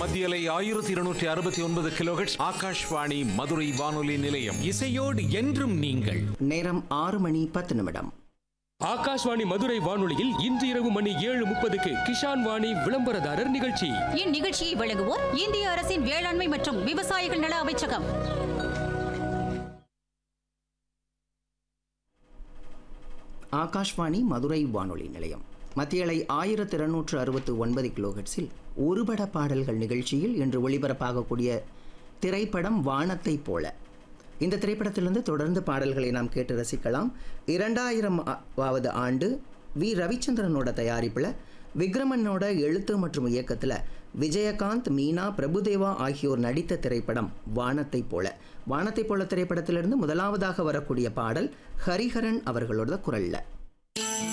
மத்தியலை ஆயிரத்தி இருநூற்றி அறுபத்தி ஒன்பது கிலோஹெட்ஸ் ஆகாஷ்வாணி மதுரை வானொலி நிலையம் இசையோடு என்றும் நீங்கள் நேரம் ஆறு மணி பத்து நிமிடம் ஆகாஷ்வாணி மதுரை வானொலியில் இன்று இரவு மணி ஏழு முப்பதுக்கு கிஷான் வாணி விளம்பரதாரர் நிகழ்ச்சி இந்நிகழ்ச்சியை வழங்குவோர் இந்திய அரசின் வேளாண்மை மற்றும் விவசாயிகள் நல அமைச்சகம் ஆகாஷ்வாணி மதுரை வானொலி நிலையம் மத்தியலை ஆயிரத்தி இருநூற்று அறுபத்து ஒன்பது கிலோஹெட்ஸில் ஒருபட பாடல்கள் நிகழ்ச்சியில் இன்று ஒளிபரப்பாகக்கூடிய திரைப்படம் வானத்தை போல இந்த திரைப்படத்திலிருந்து தொடர்ந்து பாடல்களை நாம் கேட்டு ரசிக்கலாம் இரண்டாயிரம் ஆவது ஆண்டு வி ரவிச்சந்திரனோட தயாரிப்பில் விக்ரமனோட எழுத்து மற்றும் இயக்கத்தில் விஜயகாந்த் மீனா பிரபுதேவா ஆகியோர் நடித்த திரைப்படம் வானத்தை போல வானத்தை போல திரைப்படத்திலிருந்து முதலாவதாக வரக்கூடிய பாடல் ஹரிஹரன் அவர்களோட குரல்ல